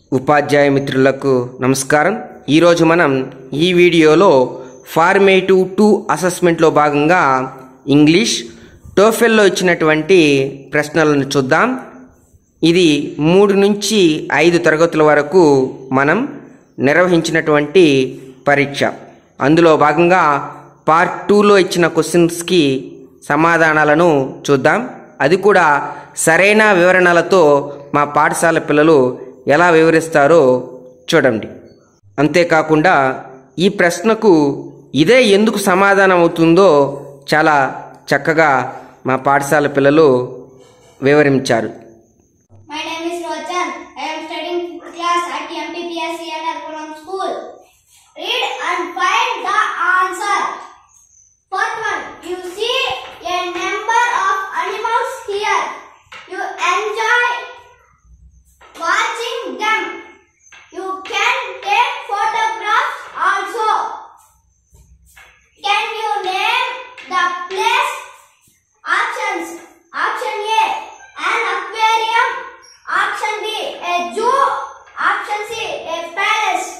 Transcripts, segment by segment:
ఉపాధ్యాయ మిత్రులకు నమస్కారం ఈరోజు మనం ఈ వీడియోలో ఫార్మేటివ్ టూ అసెస్మెంట్లో భాగంగా ఇంగ్లీష్ టోఫెల్లో ఇచ్చినటువంటి ప్రశ్నలను చూద్దాం ఇది మూడు నుంచి ఐదు తరగతుల వరకు మనం నిర్వహించినటువంటి పరీక్ష అందులో భాగంగా పార్ట్ టూలో ఇచ్చిన క్వశ్చన్స్కి సమాధానాలను చూద్దాం అది కూడా సరైన వివరణలతో మా పాఠశాల పిల్లలు ఎలా వివరిస్తారో చూడండి అంతేకాకుండా ఈ ప్రశ్నకు ఇదే ఎందుకు సమాధానం అవుతుందో చాలా చక్కగా మా పాఠశాల పిల్లలు వివరించారు My name is Rochan. I am studying fifth class at MPPSC and Arkulam School. Read and find the answer. First one, you see a number of animals here. You enjoy watching them. You can take photographs also. Can you name the place? Options. Option A, an aquarium. Option B, a zoo. Option C, a palace.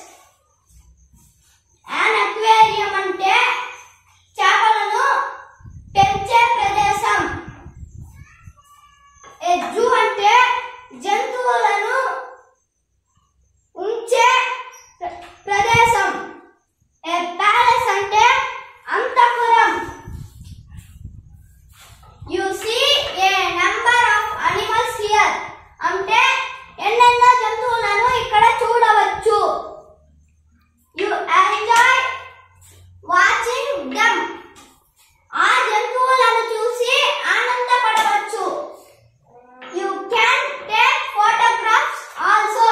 An aquarium అంటే చేపలను పెంచే ప్రదేశం ఏ zoo అంటే జంతువులను ఉంచే ప్ర- ప్రదేశం ఏ palace అంటే అంతఃపురం you see a number of animals here అంటే ఎన్నెన్నో జంతువులను ఇక్కడ చూడవచ్చు యు ఎంజాయ్ వాచింగ్ దమ్ ఆ జంతువులను చూసి ఆనందపడవచ్చు you can take photographs also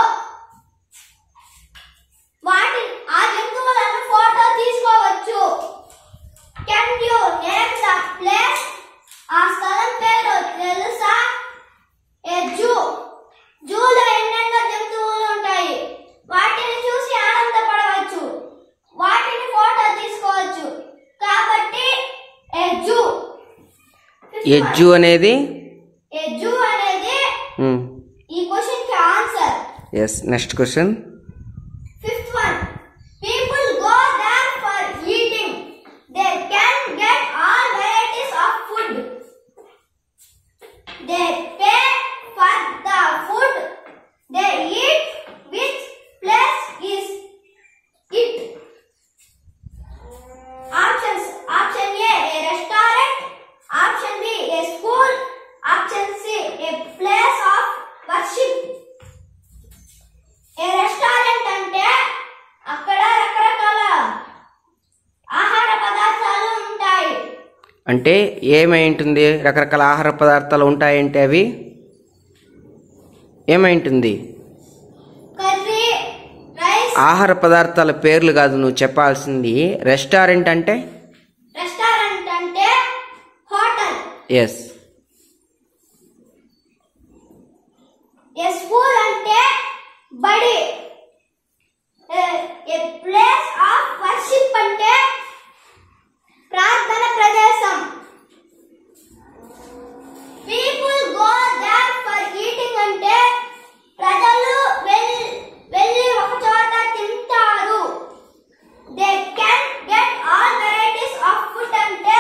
వాటి ఆ జంతువులను ఫోటో తీసుకోవచ్చు can you name the place ఆ స్థలం పేరు తెలుసా ఏ జూ జూలో ఎన్నెన్నో జంతువులు ఉంటాయి వాటిని చూసి ఆనందపడవచ్చు వాటిని ఫోటో తీసుకోవచ్చు కాబట్టి ఏ జూ ఎజ్జు అనేది ఏ జూ అనేది ఈ క్వశ్చన్ కి answer yes next question Fifth one. People go there for eating. They can get all varieties of food. They pay for the food. They eat. Which place is it? Options. Option A, a restaurant. Option B, a school. Option C, a place of worship. A restaurant అంటే అక్కడ రకరకాల ఆహార పదార్థాలు ఉంటాయి అంటే ఏమై ఉంటుంది రకరకాల ఆహార పదార్థాలు ఉంటాయంటే అవి ఏమై ఉంటుంది కర్రీ రైస్ ఆహార పదార్థాల పేర్లు కాదు నువ్వు చెప్పాల్సింది రెస్టారెంట్ అంటే రెస్టారెంట్ అంటే హోటల్ ఎస్ ఏ స్కూల్ అంటే బడి ఏ ప్లేస్ ఆఫ్ వర్షిప్ అంటే ప్రార్థన ప్రదేశం people go there for eating అంటే ప్రజలు వెల్- వెళ్ళి ఒక చోట తింటారు they can get all varieties of food అంటే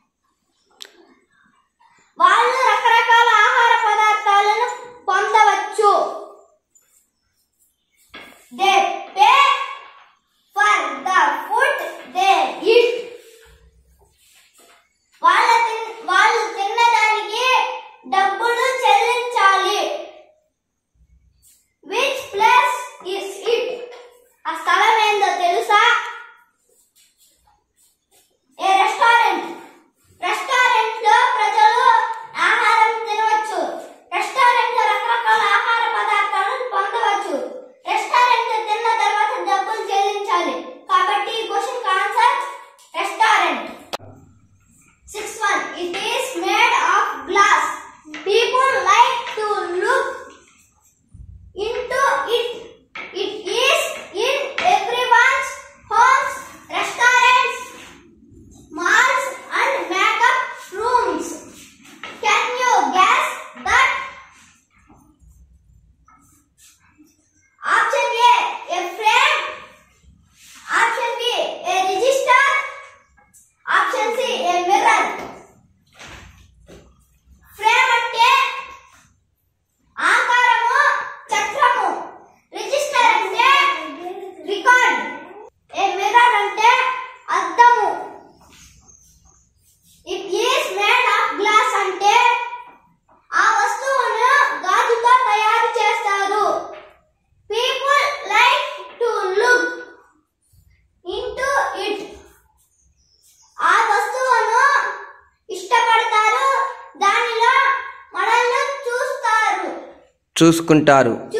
వాళ్ళు రకరకాల ఆహార పదార్థాలను పొందవచ్చు they pay for the food they eat వాళ్ళ తిన్- వాళ్ళు తిన్నదానికి డబ్బులు చెల్లించాలి విచ్ ప్లేస్ ఇస్ ఇట్ ఆ స్థలం ఏందో తెలుసా ఏ రెస్టారెంట్ రెస్టారెంట్ లో ప్రజలు ఆహారం తినవచ్చు రెస్టారెంట్ లో రకరకాల ఆహార పదార్థాలను పొందవచ్చు రెస్టారెంట్ తిన్న తర్వాత చూసుకుంటారు